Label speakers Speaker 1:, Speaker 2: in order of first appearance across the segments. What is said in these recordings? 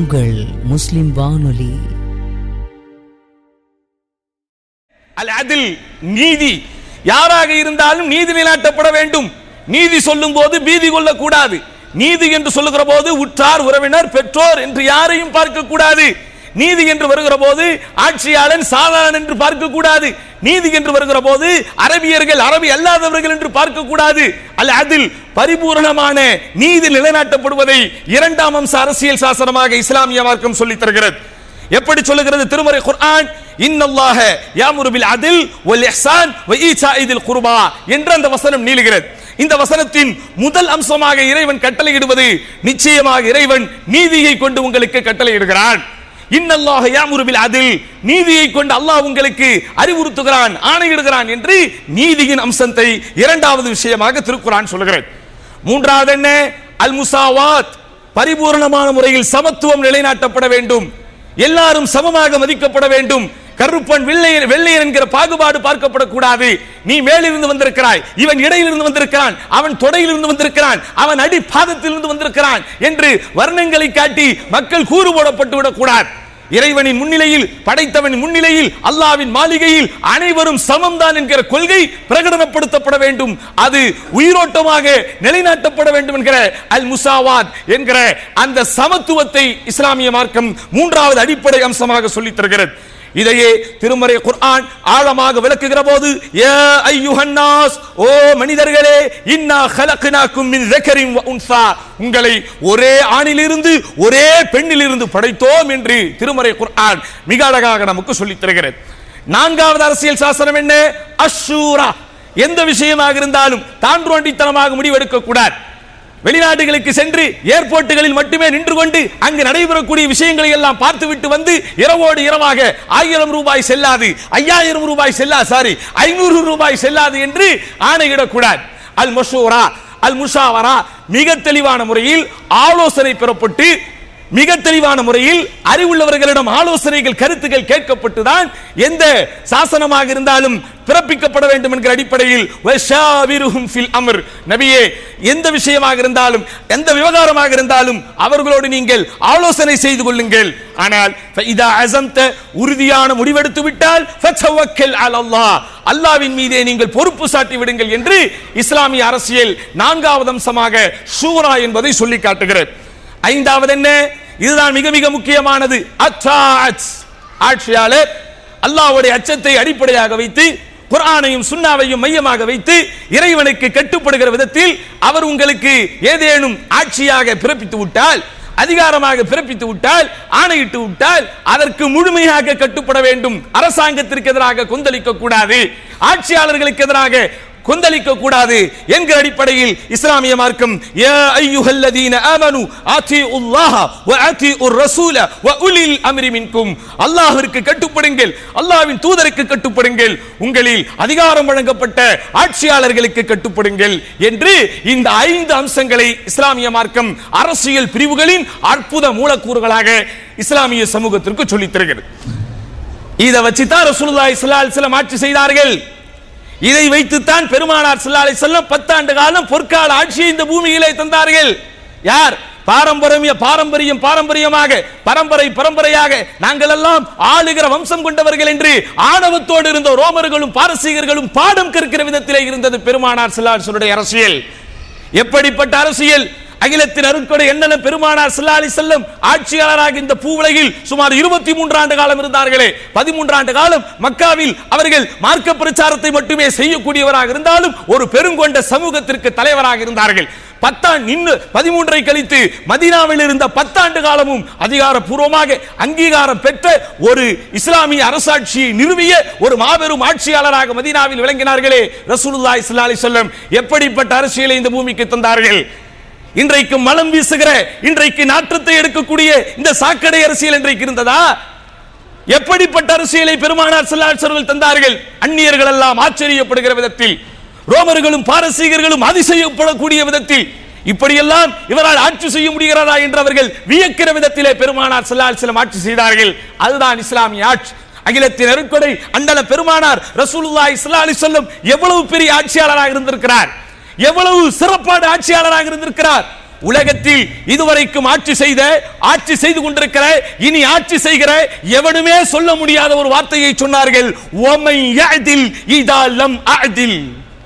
Speaker 1: உங்கள் முஸ்லிம் வானொலி
Speaker 2: அல் அதில் நீதி யாராக இருந்தாலும் நீதி நிலைநாட்டப்பட வேண்டும் நீதி சொல்லும் போது பீதி கொள்ளக்கூடாது நீதி என்று சொல்லுகிற போது உற்றார் உறவினர் பெற்றோர் என்று யாரையும் பார்க்க கூடாது நீதி என்று வருகிற போது ஆட்சியாளன் சாதாரணன் என்று பார்க்க கூடாது நீதி என்று வருகிற போது அரபியர்கள் அரபி அல்லாதவர்கள் என்று பார்க்க கூடாது அல்ல அதில் பரிபூரணமான நீதி நிலைநாட்டப்படுவதை இரண்டாம் அம்ச அரசியல் சாசனமாக இஸ்லாமிய மார்க்கம் சொல்லித் தருகிறது எப்படி சொல்லுகிறது திருமறை குர்ஆன் இன்னல்லாஹ யாமுரு பில் அதில் வல் இஹ்சான் வ ஈசாஇதில் குர்பா என்ற அந்த வசனம் நீளுகிறது இந்த வசனத்தின் முதல் அம்சமாக இறைவன் கட்டளையிடுவது நிச்சயமாக இறைவன் நீதியை கொண்டு உங்களுக்கு கட்டளையிடுகிறான் இன்னல்லாஹ யாமுரு பில் அதில் நீதியை கொண்டு அல்லாஹ் உங்களுக்கு அறிவுறுத்துகிறான் ஆணையிடுகிறான் என்று நீதியின் அம்சத்தை இரண்டாவது விஷயமாக திருக்குரான் சொல்லுகிறது மூன்றாவது என்ன அல் முசாவாத் பரிபூரணமான முறையில் சமத்துவம் நிலைநாட்டப்பட வேண்டும் எல்லாரும் சமமாக மதிக்கப்பட வேண்டும் கருப்பன் வெள்ளையன் வெள்ளையன் என்கிற பாகுபாடு பார்க்கப்படக்கூடாது நீ மேலிருந்து வந்திருக்கிறாய் இவன் இடையிலிருந்து வந்திருக்கிறான் அவன் தொடையிலிருந்து வந்திருக்கிறான் அவன் அடி பாதத்திலிருந்து வந்திருக்கிறான் என்று வர்ணங்களை காட்டி மக்கள் கூறு போடப்பட்டு விடக்கூடாது இறைவனின் முன்னிலையில் படைத்தவனின் முன்னிலையில் அல்லாவின் மாளிகையில் அனைவரும் சமம்தான் என்கிற கொள்கை பிரகடனப்படுத்தப்பட வேண்டும் அது உயிரோட்டமாக நிலைநாட்டப்பட வேண்டும் என்கிற அல் முசாவாத் என்கிற அந்த சமத்துவத்தை இஸ்லாமிய மார்க்கம் மூன்றாவது அடிப்படை அம்சமாக சொல்லித் தருகிறது இதையே திருமறை குர்ஆன் ஆழமாக விளக்குகிற போது யா ஐயுஹன்னாஸ் ஓ மனிதர்களே இன்னா ஹலக்னாக்கும் மின் ذكرٍ وانثى உங்களை ஒரே ஆணிலிருந்து ஒரே பெண்ணிலிருந்து படைத்தோம் என்று திருமறை குர்ஆன் மிக அழகாக நமக்கு சொல்லித் தருகிறது நான்காவது அரசியல் சாசனம் என்ன அஷூரா எந்த விஷயமாக இருந்தாலும் தாண்டோண்டித்தனமாக முடிவெடுக்க கூடாது வெளிநாடுகளுக்கு சென்று ஏர்போர்ட்டுகளில் மட்டுமே நின்று கொண்டு அங்கு நடைபெறக்கூடிய விஷயங்களை எல்லாம் பார்த்துவிட்டு வந்து இரவோடு இரவாக ஆயிரம் ரூபாய் செல்லாது ஐயாயிரம் ரூபாய் செல்லா சாரி ஐநூறு ரூபாய் செல்லாது என்று ஆணையிடக்கூடாது அல் மஷூரா அல் முஷாவரா மிக தெளிவான முறையில் ஆலோசனை பெறப்பட்டு மிக தெளிவான முறையில் அறிவுள்ளவர்களிடம் ஆலோசனைகள் கருத்துக்கள் கேட்கப்பட்டுதான் எந்த சாசனமாக இருந்தாலும் பிறப்பிக்கப்பட வேண்டும் என்கிற அடிப்படையில் வஷாவிருஹும் ஃபில் அம்ர் நபியே எந்த விஷயமாக இருந்தாலும் எந்த விவகாரமாக இருந்தாலும் அவர்களோடு நீங்கள் ஆலோசனை செய்து கொள்ளுங்கள் ஆனால் இதா அசம்த உறுதியான முடிவெடுத்து விட்டால் ஃபத்தவக்கல் அலல்லாஹ் அல்லாவின் மீதே நீங்கள் பொறுப்பு சாட்டி விடுங்கள் என்று இஸ்லாமிய அரசியல் நான்காவது அம்சமாக ஷூரா என்பதை சொல்லி காட்டுகிறது ஐந்தாவது என்ன இதுதான் மிக மிக முக்கியமானது அத்தாத் ஆட்சியாளர் அல்லாஹ்வுடைய அச்சத்தை அடிப்படையாக வைத்து குர்ஆனையும் சுன்னாவையும் மையமாக வைத்து இறைவனுக்கு கட்டுப்படுகிற விதத்தில் அவர் உங்களுக்கு ஏதேனும் ஆட்சியாக பிறப்பித்து விட்டால் அதிகாரமாக பிறப்பித்து விட்டால் ஆணையிட்டு விட்டால் அதற்கு முழுமையாக கட்டுப்பட வேண்டும் அரசாங்கத்திற்கு எதிராக கொந்தளிக்க கூடாது ஆட்சியாளர்களுக்கு எதிராக கொந்தளிக்க கூடாது என்கிற அடிப்படையில் இஸ்லாமிய மார்க்கம் யா ஐயுஹல்லதீன ஆமனு ஆத்தியுல்லாஹ வ ஆத்தியுர் ரசூல வ உலில் அம்ரி மின்கும் அல்லாஹ்விற்கு கட்டுப்படுங்கள் அல்லாஹ்வின் தூதருக்கு கட்டுப்படுங்கள் உங்களில் அதிகாரம் வழங்கப்பட்ட ஆட்சியாளர்களுக்கு கட்டுப்படுங்கள் என்று இந்த ஐந்து அம்சங்களை இஸ்லாமிய மார்க்கம் அரசியல் பிரிவுகளின் அற்புத மூலக்கூறுகளாக இஸ்லாமிய சமூகத்திற்கு சொல்லித் தருகிறது இதை வச்சுதான் ரசூலுல்லாஹி ஸல்லல்லாஹு அலைஹி வஸல்லம் ஆட்சி செய்தார்கள் இதை வைத்துத்தான் பெருமானார் ஸல்லல்லாஹு அலைஹி வஸல்லம் பத்தாண்டு காலம் பொற்கால ஆட்சியை இந்த பூமியிலே தந்தார்கள் யார் பாரம்பரிய பாரம்பரியம் பாரம்பரியமாக பரம்பரை பரம்பரையாக நாங்கள் எல்லாம் ஆளுகிற வம்சம் கொண்டவர்கள் என்று ஆணவத்தோடு இருந்த ரோமர்களும் பாரசீகர்களும் பாடம் கற்கிற விதத்திலே இருந்தது பெருமானார் ஸல்லல்லாஹு அலைஹி வஸல்லுடைய அரசியல் எப்படிப்பட்ட அரசியல் அகிலத்தின் அருட்கொடை என்னென்ன பெருமானார் ஸல்லல்லாஹு அலைஹி வஸல்லம் ஆட்சியாளராக இந்த பூவுலகில் சுமார் இருபத்தி மூன்று ஆண்டு காலம் இருந்தார்களே பதிமூன்று ஆண்டு காலம் மக்காவில் அவர்கள் மார்க்க பிரச்சாரத்தை மட்டுமே செய்யக்கூடியவராக இருந்தாலும் ஒரு பெருங்கொண்ட சமூகத்திற்கு தலைவராக இருந்தார்கள் பத்தாண்டு நின்று பதிமூன்றை கழித்து மதீனாவில் இருந்த பத்தாண்டு காலமும் அதிகாரப்பூர்வமாக அங்கீகாரம் பெற்ற ஒரு இஸ்லாமிய அரசாட்சியை நிறுவிய ஒரு மாபெரும் ஆட்சியாளராக மதீனாவில் விளங்கினார்களே ரசூலுல்லாஹி ஸல்லல்லாஹு அலைஹி வஸல்லம் எப்படிப்பட்ட அரசியலை இந்த பூமிக்கு தந்தார்கள் இன்றைக்கு மலம் வீசுகிற இன்றைக்கு நாற்றத்தை எடுக்கக்கூடிய இந்த சாக்கடை அரசியல் இன்றைக்கு இருந்ததா எப்படிப்பட்ட அரசியலை பெருமானார் செல்லாட்சர்கள் தந்தார்கள் அந்நியர்கள் எல்லாம் ஆச்சரியப்படுகிற விதத்தில் ரோமர்களும் பாரசீகர்களும் அதிசயப்படக்கூடிய விதத்தில் இப்படியெல்லாம் இவரால் ஆட்சி செய்ய முடிகிறதா என்று அவர்கள் வியக்கிற விதத்திலே பெருமானார் செல்லால் சிலம் ஆட்சி செய்தார்கள் அதுதான் இஸ்லாமிய ஆட்சி அகிலத்தின் அருட்கொடை அண்டல பெருமானார் ரசூலுல்லாஹி ஸல்லல்லாஹு அலைஹி வஸல்லம் எவ்வளவு பெரிய ஆட்சியாளராக இருந்திருக்கிறார் எவ்வளவு சிறப்பான ஆட்சியாளராக இருந்திருக்கிறார் உலகத்தில் இதுவரைக்கும் ஆட்சி செய்த ஆட்சி செய்து கொண்டிருக்கிற இனி ஆட்சி செய்கிற எவனுமே சொல்ல முடியாத ஒரு வார்த்தையை சொன்னார்கள் ஓமை யஅதில் இதா லம் அஅதில்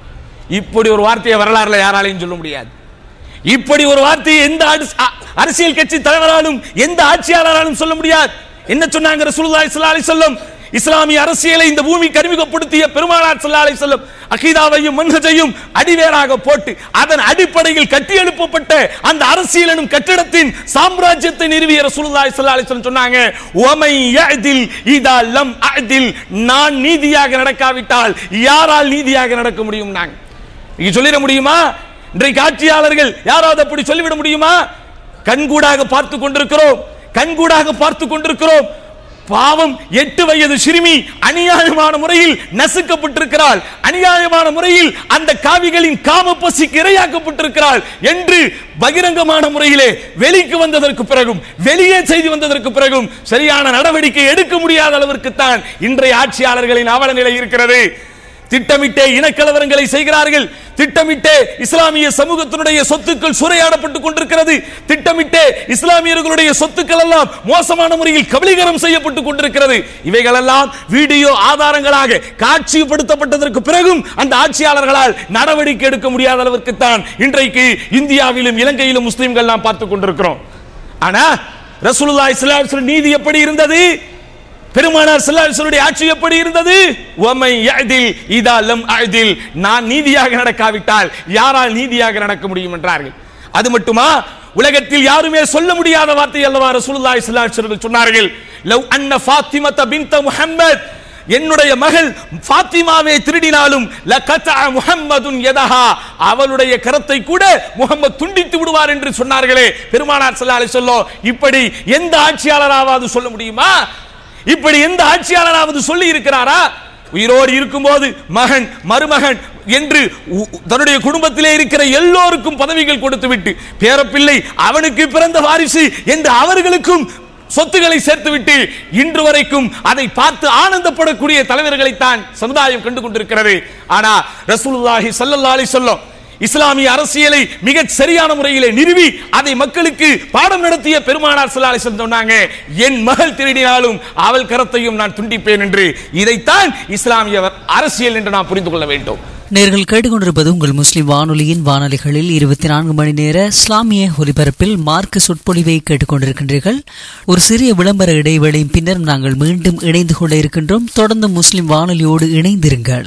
Speaker 2: இப்படி ஒரு வார்த்தையை வரலாறுல யாராலையும் சொல்ல முடியாது இப்படி ஒரு வார்த்தையை எந்த அரசு- அ- அரசியல் கட்சி தலைவராலும் எந்த ஆட்சியாளராலும் சொல்ல முடியாது என்ன சொன்னாங்க ரசூலுல்லாஹி ஸல்லல்லாஹு அலைஹி வஸல்லம் இஸ்லாமிய அரசியலை இந்த பூமிக்கு அறிமுகப்படுத்திய பெருமானார் ஸல்லல்லாஹு அலைஹி வஸல்லம் அகீதாவையும் மன்ஹஜையும் அடிவேராக போட்டு அதன் அடிப்படையில் கட்டி எழுப்பப்பட்ட அந்த அரசியல் எனும் கட்டிடத்தின் சாம்ராஜ்யத்தை நிறுவிய ரசூலுல்லாஹி ஸல்லல்லாஹு அலைஹி வஸல்லம் சொன்னாங்க ஒமை யஅதில் இதா லம் அஅதில் நான் நீதியாக நடக்காவிட்டால் யாரால் நீதியாக நடக்க முடியும் நாங்க நீங்க சொல்லிட முடியுமா இன்றைக்கு ஆட்சியாளர்கள் யாராவது அப்படி சொல்லிவிட முடியுமா கண்கூடாக பார்த்து கொண்டிருக்கிறோம் கண்கூடாக பார்த்து கொண்டிருக்கிறோம் பாவம் எட்டு வயது சிறுமி அநியாயமான முறையில் நசுக்கப்பட்டிருக்கிறாள் அநியாயமான முறையில் அந்த காவிகளின் காம பசிக்கு இரையாக்கப்பட்டிருக்கிறாள் என்று பகிரங்கமான முறையிலே வெளிக்கு வந்ததற்கு பிறகும் வெளியே செய்தி வந்ததற்கு பிறகும் சரியான நடவடிக்கை எடுக்க முடியாத அளவிற்கு தான் இன்றைய ஆட்சியாளர்களின் அவல நிலை இருக்கிறது திட்டமிட்டே இனக்கலவரங்களை செய்கிறார்கள் திட்டமிட்டே இஸ்லாமிய சமூகத்தினுடைய சொத்துக்கள் சூறையாடப்பட்டுக் கொண்டிருக்கிறது திட்டமிட்டே இஸ்லாமியர்களுடைய சொத்துக்கள் எல்லாம் மோசமான முறையில் கபலீகரம் செய்யப்பட்டுக் கொண்டிருக்கிறது இவைகளெல்லாம் வீடியோ ஆதாரங்களாக காட்சிப்படுத்தப்பட்டதற்கு பிறகும் அந்த ஆட்சியாளர்களால் நடவடிக்கை எடுக்க முடியாத அளவிற்கு தான் இன்றைக்கு இந்தியாவிலும் இலங்கையிலும் முஸ்லிம்கள் நாம் பார்த்துக் கொண்டிருக்கிறோம் ஆனா ரசூலுல்லாஹி ஸல்லல்லாஹு அலைஹி வஸல்லம் நீதி எப்படி இருந்தது பெருமானார் ஸல்லல்லாஹு ஆட்சி எப்படி இருந்தது ஒமை யஅதில் இதா லம் அஅதில் நான் நீதியாக நடக்காவிட்டால் யாரால் நீதியாக நடக்க முடியும் என்றார்கள் அது மட்டுமா உலகத்தில் யாருமே சொல்ல முடியாத வார்த்தை அல்லவா ரசூலுல்லாஹி ஸல்லல்லாஹு அலைஹி வஸல்லம் சொன்னார்கள் லவ் அன்ன ஃபாத்திமத பின்த முஹம்மத் என்னுடைய மகள் ஃபாத்திமாவை திருடினாலும் லகதா முஹம்மதுன் யதஹா அவளுடைய கரத்தை கூட முகமது துண்டித்து விடுவார் என்று சொன்னார்களே பெருமானார் ஸல்லல்லாஹு அலைஹி வஸல்லம் இப்படி எந்த ஆட்சியாளராவது சொல்ல முடியுமா இப்படி எந்த ஆட்சியாளராவது சொல்லி இருக்கிறாரா உயிரோடு இருக்கும்போது மகன் மருமகன் என்று உ- தன்னுடைய குடும்பத்திலே இருக்கிற எல்லோருக்கும் பதவிகள் கொடுத்துவிட்டு பேரப்பிள்ளை அவனுக்கு பிறந்த வாரிசு என்று அவர்களுக்கும் சொத்துக்களை சேர்த்துவிட்டு இன்று வரைக்கும் அதை பார்த்து ஆனந்தப்படக்கூடிய தலைவர்களைத்தான் சமுதாயம் கண்டு கொண்டிருக்கிறது ஆனா ரசூலுல்லாஹி ஸல்லல்லாஹு அலைஹி வஸல்லம் இஸ்லாமிய அரசியலை மிக சரியான முறையிலே நிறுவி அதை மக்களுக்கு பாடம் நடத்திய பெருமானார் ஸல்லல்லாஹு அலைஹி வஸல்லம் சொன்னாங்க என் மகள் திருடினாலும் அவள் கரத்தையும் நான் துண்டிப்பேன் என்று இதைத்தான் இஸ்லாமிய அரசியல் என்று நாம் புரிந்து கொள்ள வேண்டும்
Speaker 1: நேர்கள் கேட்டுக்கொண்டிருப்பது உங்கள் முஸ்லிம் வானொலியின் வானொலிகளில் இருபத்தி நான்கு மணி நேர இஸ்லாமிய ஒலிபரப்பில் மார்க்க சொற்பொழிவை கேட்டுக்கொண்டிருக்கின்றீர்கள் ஒரு சிறிய விளம்பர இடைவேளையின் பின்னர் நாங்கள் மீண்டும் இணைந்து கொள்ள இருக்கின்றோம் தொடர்ந்து முஸ்லிம் வானொலியோடு இணைந்திருங்கள்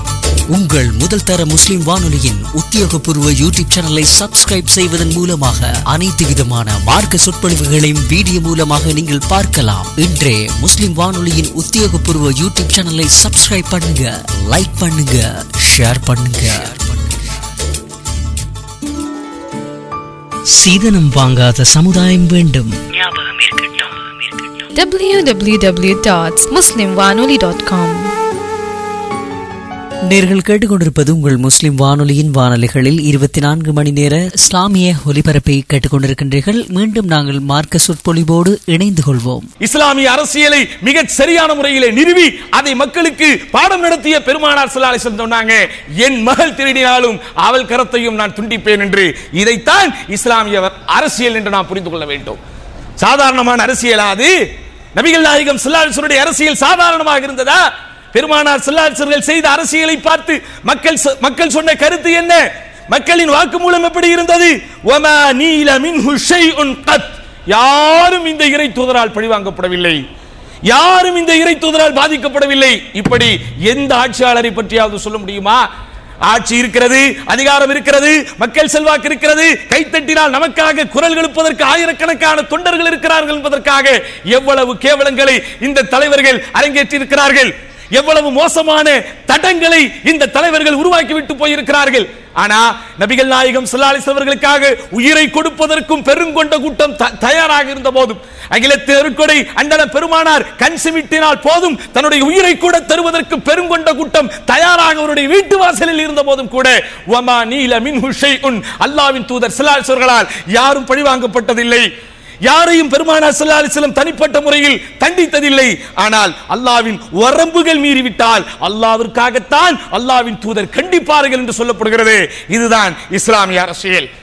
Speaker 1: உங்கள் முதல் தர முஸ்லிம் வானொலியின் உத்தியோகபூர்வ யூடியூப் சேனலை சப்ஸ்கிரைப் செய்வதன் மூலமாக அனைத்து விதமான மார்க்க சொற்பொழிவுகளையும் வீடியோ மூலமாக நீங்கள் பார்க்கலாம் இன்றே முஸ்லிம் வானொலியின் உத்தியோகபூர்வ யூடியூப் சேனலை சப்ஸ்கிரைப் பண்ணுங்க லைக் பண்ணுங்க ஷேர் பண்ணுங்க சீதனம் வாங்காத சமுதாயம் வேண்டும்
Speaker 3: www.muslimwanoli.com
Speaker 1: நேர்கள் கேட்டுக்கொண்டிருப்பது உங்கள் முஸ்லிம் வானொலியின் வானொலிகளில் இருபத்தி நான்கு மணி நேர இஸ்லாமிய ஒலிபரப்பை கேட்டுக்கொண்டிருக்கின்றீர்கள் மீண்டும் நாங்கள் மார்க்க சொற்பொழிவோடு இணைந்து கொள்வோம்
Speaker 2: இஸ்லாமிய அரசியலை மிக சரியான முறையிலே நிறுவி அதை மக்களுக்கு பாடம் நடத்திய பெருமானார் ஸல்லல்லாஹு அலைஹி வஸல்லம் சொன்னாங்க என் மகள் திருடினாலும் அவள் கரத்தையும் நான் துண்டிப்பேன் என்று இதைத்தான் இஸ்லாமிய அரசியல் என்று நாம் புரிந்து கொள்ள வேண்டும் சாதாரணமான அரசியலா அது நபிகள் நாயகம் ஸல்லல்லாஹு அலைஹி வஸல்லம் அரசியல் சாதாரணமாக இருந்ததா பெருமானார் ஸல்லல்லாஹு அலைஹி வஸல்லம் செய்த அரசியலை பார்த்து மக்கள் சொ- மக்கள் சொன்ன கருத்து என்ன மக்களின் வாக்குமூலம் எப்படி இருந்தது வமா நீல மின்ஹு ஷைஉன் கத் யாரும் இந்த இறை தூதரால் பழிவாங்கப்படவில்லை யாரும் இந்த இறை தூதரால் பாதிக்கப்படவில்லை இப்படி எந்த ஆட்சியாளரை பற்றியாவது சொல்ல முடியுமா ஆட்சி இருக்கிறது அதிகாரம் இருக்கிறது மக்கள் செல்வாக்கு இருக்கிறது கைத்தட்டினால் நமக்காக குரல் எழுப்பதற்கு ஆயிரக்கணக்கான தொண்டர்கள் இருக்கிறார்கள் என்பதற்காக எவ்வளவு கேவலங்களை இந்த தலைவர்கள் அரங்கேற்றிருக்கிறார்கள் எவ்வளவு மோசமான தடங்களை இந்த தலைவர்கள் உருவாக்கி விட்டு போயிருக்கிறார்கள் ஆனா நபிகள் நாயகம் ஸல்லல்லாஹு அவர்களுக்காக உயிரை கொடுப்பதற்கும் பெருங்கொண்ட கூட்டம் த- தயாராக இருந்த போதும் அகிலத்து அருட்கொடை அண்டன பெருமானார் கண் சிமிட்டினால் போதும் தன்னுடைய உயிரை கூட தருவதற்கு பெருங்கொண்ட கூட்டம் தயாராக அவருடைய வீட்டு வாசலில் இருந்த போதும் கூட வமா நீல மின்ஹு ஷைஉன் அல்லாஹ்வின் தூதர் ஸல்லல்லாஹு அலைஹி அவர்களால் யாரும் பழிவாங்கப்பட்டதில்லை யாரையும் பெருமானார் ஸல்லல்லாஹு அலைஹி வஸல்லம் தனிப்பட்ட முறையில் தண்டித்ததில்லை ஆனால் அல்லாஹ்வின் வரம்புகள் மீறிவிட்டால் அல்லாஹ்விற்காகத்தான் அல்லாஹ்வின் தூதர் கண்டிப்பார்கள் என்று சொல்லப்படுகிறது இதுதான் இஸ்லாமிய அரசியல்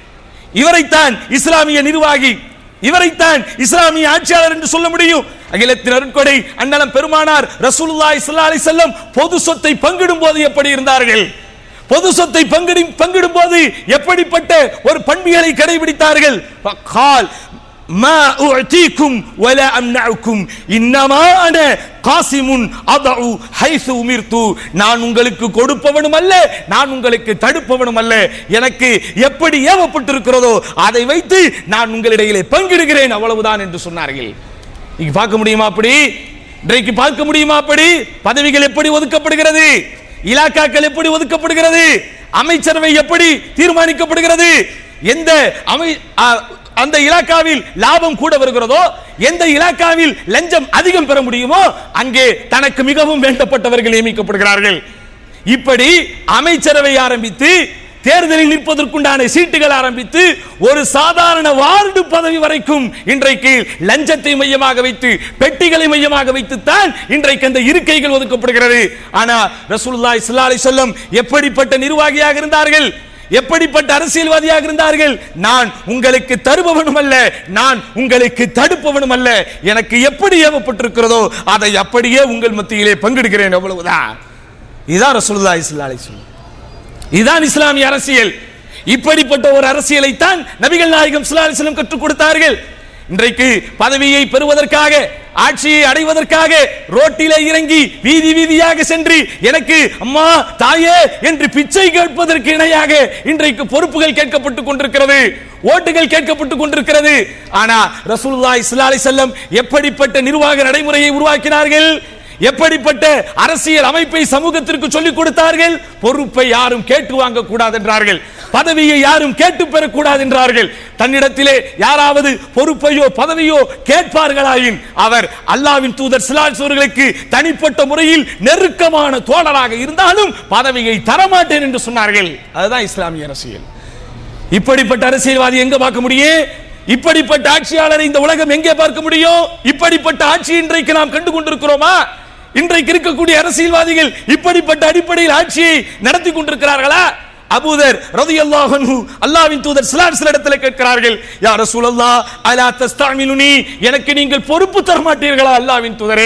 Speaker 2: இவரைத்தான் இஸ்லாமிய நிர்வாகி இவரைத்தான் இஸ்லாமிய ஆட்சியாளர் என்று சொல்ல முடியும் அகிலத்தின் அருட்கொடை அண்ணலம் பெருமானார் ரசூலுல்லாஹி ஸல்லல்லாஹு அலைஹி வஸல்லம் பொது சொத்தை பங்கிடும் போது எப்படி இருந்தார்கள் பொது சொத்தை பங்கிடும் பங்கிடும் போது எப்படிப்பட்ட ஒரு பண்பியலை கடைபிடித்தார்கள் கால் ما أعطيكم ولا أمنعكم إنما أنا قاسم أضع حيث أمرت நான் உங்களுக்கு கொடுப்பவனும் அல்ல நான் உங்களுக்கு தடுப்பவனும் அல்ல எனக்கு எப்படி ஏவப்பட்டிருக்கிறதோ அதை வைத்து நான் உங்களிடையிலே பங்கிடுகிறேன் அவ்வளவுதான் என்று சொன்னார்கள் இங்க பார்க்க முடியுமா அப்படி இன்றைக்கு பார்க்க முடியுமா அப்படி பதவிகள் எப்படி ஒதுக்கப்படுகிறது இலாக்காக்கள் எப்படி ஒதுக்கப்படுகிறது அமைச்சரவை எப்படி தீர்மானிக்கப்படுகிறது எந்த அமை அ- அந்த இலாக்காவில் லாபம் கூட வருகிறதோ எந்த இலாக்காவில் லஞ்சம் அதிகம் பெற முடியுமோ அங்கே தனக்கு மிகவும் வேண்டப்பட்டவர்கள் நியமிக்கப்படுகிறார்கள் இப்படி அமைச்சரவை ஆரம்பித்து தேர்தலில் நிற்பதற்குண்டான சீட்டுகள் ஆரம்பித்து ஒரு சாதாரண வார்டு பதவி வரைக்கும் இன்றைக்கு லஞ்சத்தை மையமாக வைத்து பெட்டிகளை மையமாக வைத்து தான் இன்றைக்கு அந்த இருக்கைகள் ஒதுக்கப்படுகிறது ஆனா ரசூலுல்லாஹி ஸல்லல்லாஹு அலைஹி வஸல்லம் எப்படிப்பட்ட நிர்வாகியாக இருந்தார்கள் எப்படிப்பட்ட அரசியல்வாதியாக இருந்தார்கள் நான் உங்களுக்கு தருபவனும் அல்ல நான் உங்களுக்கு தடுப்பவனும் அல்ல எனக்கு எப்படி ஏவப்பட்டிருக்கிறதோ அதை அப்படியே உங்கள் மத்தியிலே பங்கெடுக்கிறேன் அவ்வளவுதான் இதான் ரசூலுல்லாஹி ஸல்லல்லாஹு அலைஹி வஸல்லம் இதுதான் இஸ்லாமிய அரசியல் இப்படிப்பட்ட ஒரு அரசியலை தான் நபிகள் நாயகம் ஸல்லல்லாஹு அலைஹி வஸல்லம் கற்றுக் கொடுத்தார்கள் இன்றைக்கு பதவியை பெறுவதற்காக ஆட்சியை அடைவதற்காக ரோட்டிலே இறங்கி வீதி வீதியாக சென்று எனக்கு அம்மா தாயே என்று பிச்சை கேட்பதற்கு இணையாக இன்றைக்கு பொறுப்புகள் கேட்கப்பட்டுக் கொண்டிருக்கிறது ஓட்டுகள் கேட்கப்பட்டுக் கொண்டிருக்கிறது ஆனா ரசூலுல்லாஹி ஸல்லல்லாஹு அலைஹி வஸல்லம் எப்படிப்பட்ட நிர்வாக நடைமுறையை உருவாக்கினார்கள் எப்படிப்பட்ட அரசியல் அமைப்பை சமூகத்திற்கு சொல்லிக் கொடுத்தார்கள் பொறுப்பை யாரும் கேட்டு வாங்க கூடாது என்றார்கள் பதவியை யாரும் கேட்டு பெறக்கூடாது என்றார்கள் தன்னிடத்திலே யாராவது பொறுப்பையோ பதவியோ கேட்பார்களாயின் அவர் அல்லாவின் தூதர் சிலாசவர்களுக்கு தனிப்பட்ட முறையில் நெருக்கமான தோழராக இருந்தாலும் பதவியை தரமாட்டேன் என்று சொன்னார்கள் அதுதான் இஸ்லாமிய அரசியல் இப்படிப்பட்ட அரசியல்வாதி எங்க பார்க்க முடியும் இப்படிப்பட்ட ஆட்சியாளரை இந்த உலகம் எங்கே பார்க்க முடியும் இப்படிப்பட்ட ஆட்சி இன்றைக்கு நாம் கண்டு கொண்டிருக்கிறோமா இன்றைக்கு இருக்கக்கூடிய அரசியல்வாதிகள் இப்படிப்பட்ட அடிப்படையில் ஆட்சியை நடத்தி கொண்டிருக்கிறார்களா அபூதர் ரலியல்லாஹு அன்ஹு அல்லாஹ்வின் தூதர் ஸல்லல்லாஹு அலைஹி இடத்துல கேட்கிறார்கள் யா ரசூலல்லாஹ் அலா தஸ்தஅமிலுனி எனக்கு நீங்கள் பொறுப்பு தர மாட்டீர்களா அல்லாஹ்வின் தூதரே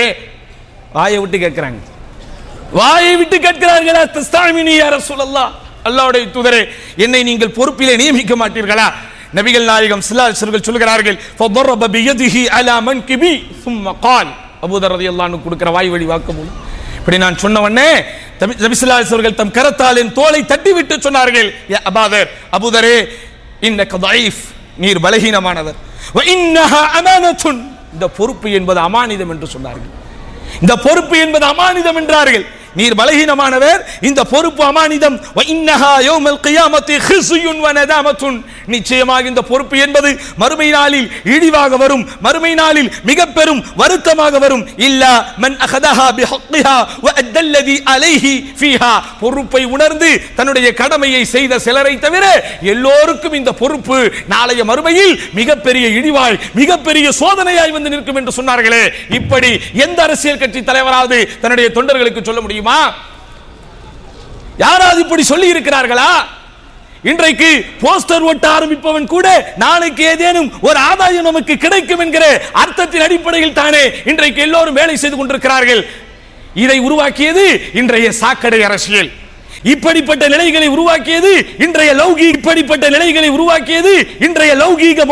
Speaker 2: வாயை விட்டு கேட்கிறாங்க வாயை விட்டு கேட்கிறார்களா தஸ்தாமினி யா ரசூலல்லாஹ் அல்லாஹ்வுடைய தூதரே என்னை நீங்கள் பொறுப்பிலே நியமிக்க மாட்டீர்களா நபிகள் நாயகம் ஸல்லல்லாஹு அலைஹி வஸல்லம் சொல்கிறார்கள் ஃபضرب بيده على منكبي ثم قال அபூதர் ரலியல்லாஹு அன்ஹு கொடுக்கிற வாய் வழி வாக்குமூலம் இப்படி நான் சொன்ன உடனே நபி- நபி ஸல்லல்லாஹு அலைஹி அவர்கள் தம் கரத்தால் என் தோலை தட்டி விட்டு சொன்னார்கள் யா அபாதர் அபூதரே இன்னக ضعيف நீர் பலகீனமானவர் வ இன்னஹா அமானத்துன் இந்த பொறுப்பு என்பது அமானிதம் என்று சொன்னார்கள் இந்த பொறுப்பு என்பது அமானிதம் என்றார்கள் நீர் பலகீனமானவர் இந்த பொறுப்பு அமானிதம் வ இன்னஹா யௌமல் கியாமத்தி ஹிஸ்யுன் வ நதாமத்துன் நிச்சயமாக இந்த பொறுப்பு என்பது மறுமை நாளில் இழிவாக வரும் மறுமை நாளில் மிக பெரும் வருத்தமாக வரும் இல்லா மன் அகதஹா பிஹக்கிஹா வ அத்தல்லதி அலைஹி ஃபீஹா பொறுப்பை உணர்ந்து தன்னுடைய கடமையை செய்த சிலரை தவிர எல்லோருக்கும் இந்த பொறுப்பு நாளைய மறுமையில் மிகப்பெரிய இழிவாய் மிகப்பெரிய சோதனையாய் வந்து நிற்கும் என்று சொன்னார்களே இப்படி எந்த அரசியல் கட்சி தலைவராவது தன்னுடைய தொண்டர்களுக்கு சொல்ல முடியுமா யாராவது இப்படி சொல்லி இருக்கிறார்களா இன்றைக்கு போஸ்டர் ஒட்ட ஆரம்பிப்பவன் கூட நாளைக்கு ஏதேனும் ஒரு ஆதாயம் நமக்கு கிடைக்கும் என்கிற அர்த்தத்தின் அடிப்படையில் தானே இன்றைக்கு எல்லோரும் வேலை செய்து கொண்டிருக்கிறார்கள் இதை உருவாக்கியது இன்றைய சாக்கடை அரசியல் இப்படிப்பட்ட நிலைகளை உருவாக்கியது இன்றைய லௌகீக இப்படிப்பட்ட நிலைகளை உருவாக்கியது இன்றைய லௌகீக